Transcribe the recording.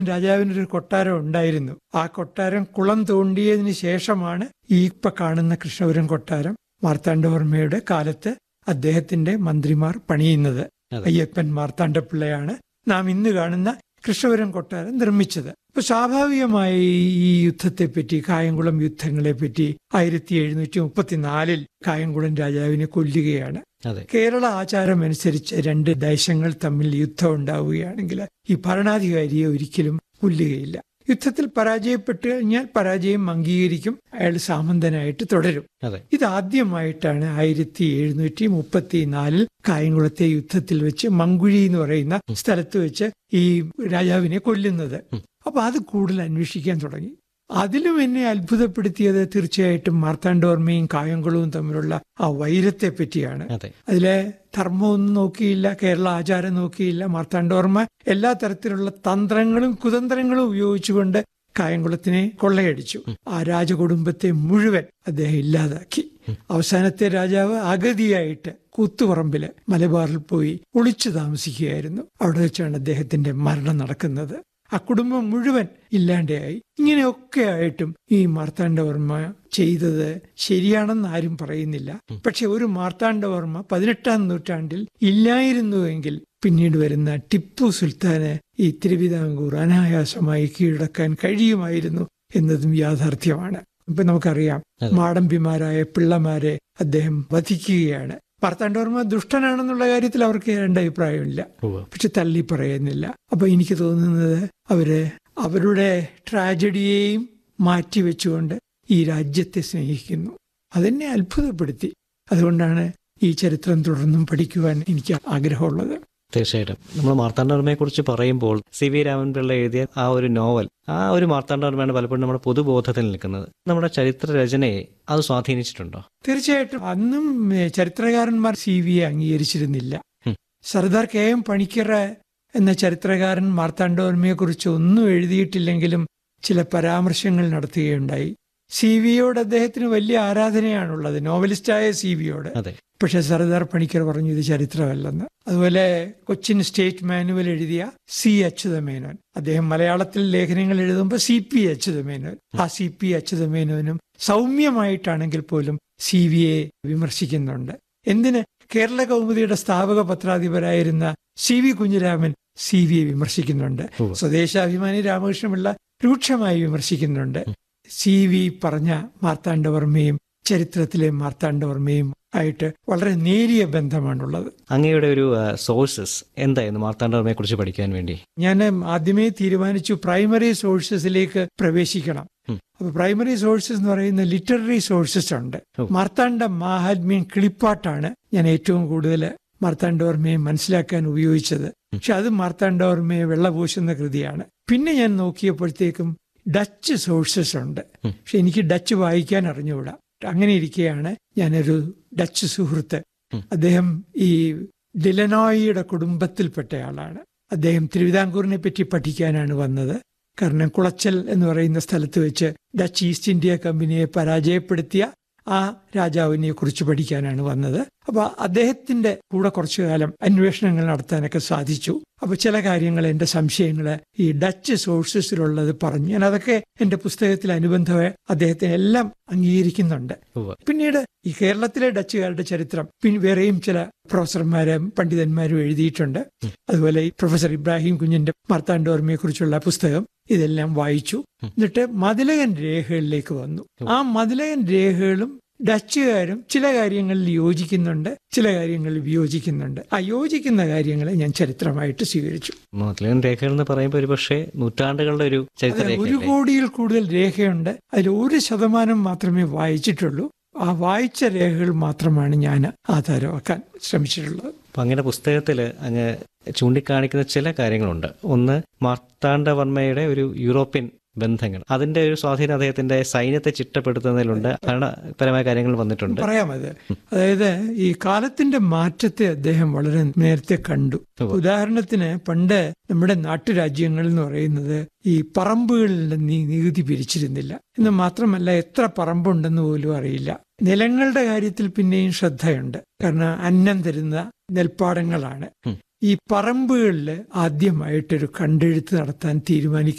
രാജാവിനൊരു കൊട്ടാരം ഉണ്ടായിരുന്നു ആ കൊട്ടാരം കുളം തോണ്ടിയതിന് ശേഷമാണ് ഈ ഇപ്പൊ കാണുന്ന കൃഷ്ണപുരം കൊട്ടാരം മാർത്താണ്ഡവർമ്മയുടെ കാലത്ത് അദ്ദേഹത്തിന്റെ മന്ത്രിമാർ പണിയുന്നത് അതെ. അയ്യപ്പൻ മാർത്താണ്ഡപിള്ളയാണ് നാം ഇന്ന് കാണുന്ന കൃഷ്ണപുരം കൊട്ടാരം നിർമ്മിച്ചത് അപ്പൊ സ്വാഭാവികമായി ഈ യുദ്ധത്തെപ്പറ്റി കായംകുളം യുദ്ധങ്ങളെ പറ്റി ആയിരത്തി എഴുന്നൂറ്റി മുപ്പത്തിനാലിൽ കായംകുളം രാജാവിനെ കൊല്ലുകയാണ് അതെ കേരള ആചാരം അനുസരിച്ച് രണ്ട് ദേശങ്ങൾ തമ്മിൽ യുദ്ധം ഉണ്ടാവുകയാണെങ്കിൽ ഈ ഭരണാധികാരിയെ ഒരിക്കലും കൊല്ലുകയില്ല യുദ്ധത്തിൽ പരാജയപ്പെട്ടു കഴിഞ്ഞാൽ പരാജയം അംഗീകരിക്കും അയാൾ സാമന്തനായിട്ട് തുടരും അതെ ഇതാദ്യമായിട്ടാണ് ആയിരത്തി എഴുന്നൂറ്റി മുപ്പത്തിനാലിൽ കായംകുളത്തെ യുദ്ധത്തിൽ വെച്ച് മങ്കുഴി എന്ന് പറയുന്ന സ്ഥലത്ത് വെച്ച് ഈ രാജാവിനെ കൊല്ലുന്നത് അപ്പൊ അത് കൂടുതൽ അന്വേഷിക്കാൻ തുടങ്ങി അതിലും എന്നെ അത്ഭുതപ്പെടുത്തിയത് തീർച്ചയായിട്ടും മാർത്താണ്ഡവർമ്മയും കായംകുളവും തമ്മിലുള്ള ആ വൈരത്തെ പറ്റിയാണ് അതെ അതിലെ ധർമ്മമൊന്നും നോക്കിയില്ല കേരള ആചാരം നോക്കിയില്ല മാർത്താണ്ഡവർമ്മ എല്ലാ തരത്തിലുള്ള തന്ത്രങ്ങളും കുതന്ത്രങ്ങളും ഉപയോഗിച്ചുകൊണ്ട് കായംകുളത്തിനെ കൊള്ളയടിച്ചു ആ രാജകുടുംബത്തെ മുഴുവൻ അദ്ദേഹം ഇല്ലാതാക്കി അവസാനത്തെ രാജാവ് അഗതിയായിട്ട് കൂത്തുപറമ്പില് മലബാറിൽ പോയി ഒളിച്ചു താമസിക്കുകയായിരുന്നു അവിടെ വെച്ചാണ് അദ്ദേഹത്തിന്റെ മരണം നടക്കുന്നത് ആ കുടുംബം മുഴുവൻ ഇല്ലാണ്ടായി ഇങ്ങനെയൊക്കെ ആയിട്ടും ഈ മാർത്താണ്ഡവർമ്മ ചെയ്തത് ശരിയാണെന്ന് ആരും പറയുന്നില്ല പക്ഷെ ഒരു മാർത്താണ്ഡവർമ്മ പതിനെട്ടാം നൂറ്റാണ്ടിൽ ഇല്ലായിരുന്നുവെങ്കിൽ പിന്നീട് വരുന്ന ടിപ്പു സുൽത്താന് ഈ തിരുവിതാംകൂർ അനായാസമായി കീഴടക്കാൻ കഴിയുമായിരുന്നു എന്നതും യാഥാർത്ഥ്യമാണ് ഇപ്പൊ നമുക്കറിയാം അതെ. മാടമ്പിമാരായ പിള്ളമാരെ അദ്ദേഹം വധിക്കുകയാണ് മാർത്താണ്ഡവർമ്മ ദുഷ്ടനാണെന്നുള്ള കാര്യത്തിൽ അവർക്ക് രണ്ട് അഭിപ്രായമില്ല ഉവ്വ്. പക്ഷെ തള്ളി പറയുന്നില്ല അപ്പൊ എനിക്ക് തോന്നുന്നത് അവര് അവരുടെ ട്രാജഡിയെയും മാറ്റിവെച്ചുകൊണ്ട് ഈ രാജ്യത്തെ സ്നേഹിക്കുന്നു അതെന്നെ അത്ഭുതപ്പെടുത്തി അതുകൊണ്ടാണ് ഈ ചരിത്രം തുടർന്നും പഠിക്കുവാൻ എനിക്ക് ആഗ്രഹമുള്ളത് തീർച്ചയായിട്ടും നമ്മൾ മാർത്താണ്ഡവർമ്മയെ കുറിച്ച് പറയുമ്പോൾ സി വി രാമൻപിള്ള എഴുതിയ ആ ഒരു നോവൽ ആ ഒരു മാർത്താണ്ഡവർമ്മയാണ് പലപ്പോഴും നമ്മുടെ പൊതുബോധത്തിൽ നിൽക്കുന്നത് നമ്മുടെ ചരിത്ര രചനയെ അത് സ്വാധീനിച്ചിട്ടുണ്ടോ തീർച്ചയായിട്ടും അന്നും ഏ, ചരിത്രകാരന്മാർ സി വിയെ അംഗീകരിച്ചിരുന്നില്ല ഉം. സർദാർ കെ എം പണിക്കർ എന്ന ചരിത്രകാരൻ മാർത്താണ്ഡവർമ്മയെ കുറിച്ച് ഒന്നും എഴുതിയിട്ടില്ലെങ്കിലും ചില പരാമർശങ്ങൾ നടത്തുകയുണ്ടായി സി വിയോട് അദ്ദേഹത്തിന് വലിയ ആരാധനയാണുള്ളത് നോവലിസ്റ്റായ സി വിയോട് അതെ പക്ഷെ സർദാർ പണിക്കർ പറഞ്ഞു ഇത് ചരിത്രമല്ലെന്ന് അതുപോലെ കൊച്ചിൻ സ്റ്റേറ്റ് മാനുവൽ എഴുതിയ സി അച്യുതമേനോൻ അദ്ദേഹം മലയാളത്തിൽ ലേഖനങ്ങൾ എഴുതുമ്പോൾ സി പി അച്യുതമേനോൻ ആ സി പി അച്യുതമേനോനും സൗമ്യമായിട്ടാണെങ്കിൽ പോലും സി വിയെ വിമർശിക്കുന്നുണ്ട് എന്തിന് കേരള കൗമുദിയുടെ സ്ഥാപക പത്രാധിപരായിരുന്ന സി വി കുഞ്ഞിരാമൻ സി വിയെ വിമർശിക്കുന്നുണ്ട് ഉവ്വ്. സ്വദേശാഭിമാനി രാമകൃഷ്ണപിള്ള രൂക്ഷമായി വിമർശിക്കുന്നുണ്ട് സി വി പറഞ്ഞ മാർത്താണ്ഡവർമ്മയും ചരിത്രത്തിലെ മാർത്താണ്ഡവർമ്മയും ആയിട്ട് വളരെ നേരിയ ബന്ധമാണുള്ളത് അങ്ങയുടെ ഒരു സോഴ്സസ് എന്തായിരുന്നു മാർത്താണ്ഡവർമ്മയെ കുറിച്ച് പഠിക്കാൻ വേണ്ടി ഞാൻ ആദ്യമേ തീരുമാനിച്ചു പ്രൈമറി സോഴ്സസിലേക്ക് പ്രവേശിക്കണം ഉം. അപ്പൊ പ്രൈമറി സോഴ്സസ് എന്ന് പറയുന്ന ലിറ്റററി സോഴ്സസ് ഉണ്ട് ഓ. മാർത്താണ്ഡ മാഹാത്മ്യം കിളിപ്പാട്ടാണ് ഞാൻ ഏറ്റവും കൂടുതൽ മാർത്താണ്ഡവർമ്മയെ മനസ്സിലാക്കാൻ ഉപയോഗിച്ചത് പക്ഷെ അത് മാർത്താണ്ഡവർമ്മയെ വെള്ളപൂശുന്ന കൃതിയാണ് പിന്നെ ഞാൻ നോക്കിയപ്പോഴത്തേക്കും ഡച്ച് സോഴ്സസ് ഉണ്ട് ഉം. പക്ഷെ എനിക്ക് ഡച്ച് വായിക്കാൻ അറിഞ്ഞുകൂടാ അങ്ങനെ ഇരിക്കെയാണ് ഞാനൊരു ഡച്ച് സുഹൃത്ത് ഉം. അദ്ദേഹം ഈ ഡിലനോയിയുടെ കുടുംബത്തിൽപ്പെട്ടയാളാണ് അദ്ദേഹം തിരുവിതാംകൂറിനെ പറ്റി പഠിക്കാനാണ് വന്നത് കാരണം കുളച്ചൽ എന്ന് പറയുന്ന സ്ഥലത്ത് വെച്ച് ഡച്ച് ഈസ്റ്റ് ഇന്ത്യ കമ്പനിയെ പരാജയപ്പെടുത്തിയ ആ രാജാവിനെ കുറിച്ച് പഠിക്കാനാണ് വന്നത് അപ്പൊ അദ്ദേഹത്തിന്റെ കൂടെ കുറച്ചു കാലം അന്വേഷണങ്ങൾ നടത്താനൊക്കെ സാധിച്ചു അപ്പൊ ചില കാര്യങ്ങൾ എന്റെ സംശയങ്ങള് ഈ ഡച്ച് സോഴ്സസിലുള്ളത് പറഞ്ഞു ഞാൻ അതൊക്കെ എന്റെ പുസ്തകത്തിൽ അനുബന്ധമായി അദ്ദേഹത്തിന് എല്ലാം അംഗീകരിക്കുന്നുണ്ട് ഉവ്വ്. പിന്നീട് ഈ കേരളത്തിലെ ഡച്ചുകാരുടെ ചരിത്രം പിന്നെ വേറെയും ചില പ്രൊഫസർമാരും പണ്ഡിതന്മാരും എഴുതിയിട്ടുണ്ട് അതുപോലെ ഈ പ്രൊഫസർ ഇബ്രാഹിം കുഞ്ഞിന്റെ മാർത്താണ്ഡോർമയെ കുറിച്ചുള്ള പുസ്തകം ഇതെല്ലാം വായിച്ചു എന്നിട്ട് മതിലകൻ രേഖകളിലേക്ക് വന്നു ആ മതിലകൻ രേഖകളും ഡച്ചുകാരും ചില കാര്യങ്ങളിൽ യോജിക്കുന്നുണ്ട് ചില കാര്യങ്ങളിൽ വിയോജിക്കുന്നുണ്ട് ആ യോജിക്കുന്ന കാര്യങ്ങളെ ഞാൻ ചരിത്രമായിട്ട് സ്വീകരിച്ചു മുതലൻ രേഖകൾ എന്ന് പറയുമ്പോൾ ഒരു പക്ഷേ നൂറ്റാണ്ടുകളുടെ ഒരു ചരിത്ര അതെ, ഒരു രേഖ കോടിയിൽ കൂടുതൽ രേഖയുണ്ട് അതിൽ ഒരു ശതമാനം മാത്രമേ വായിച്ചിട്ടുള്ളൂ ആ വായിച്ച രേഖകൾ മാത്രമാണ് ഞാൻ ആധാരമാക്കാൻ ശ്രമിച്ചിട്ടുള്ളത് അപ്പൊ അങ്ങയുടെ പുസ്തകത്തിൽ അങ്ങ് ചൂണ്ടിക്കാണിക്കുന്ന ചില കാര്യങ്ങളുണ്ട് ഒന്ന് മാർത്താണ്ഡവർമ്മയുടെ ഒരു യൂറോപ്യൻ ബന്ധങ്ങൾ അതിന്റെ ഒരു സ്വാധീനം അദ്ദേഹത്തിന്റെ സൈന്യത്തെ ചിട്ടപ്പെടുത്തുന്നതിലുണ്ട് ഭരണപരമായ കാര്യങ്ങൾ വന്നിട്ടുണ്ട് പറയാമത് അതായത് ഈ കാലത്തിന്റെ മാറ്റത്തെ അദ്ദേഹം വളരെ നേരത്തെ കണ്ടു ഉവ്വ്. ഉദാഹരണത്തിന് പണ്ട് നമ്മുടെ നാട്ടുരാജ്യങ്ങൾ എന്ന് പറയുന്നത് ഈ പറമ്പുകളിൽ നീ- നികുതി പിരിച്ചിരുന്നില്ല എന്ന് മാത്രമല്ല എത്ര പറമ്പുണ്ടെന്ന് പോലും അറിയില്ല നിലങ്ങളുടെ കാര്യത്തിൽ പിന്നെയും ശ്രദ്ധയുണ്ട് കാരണം അന്നം തരുന്ന നെൽപ്പാടങ്ങളാണ് ഉം. ഈ പറമ്പുകളിൽ ആദ്യമായിട്ടൊരു കണ്ടെഴുത്ത് നടത്താൻ തീരുമാനിക്കുക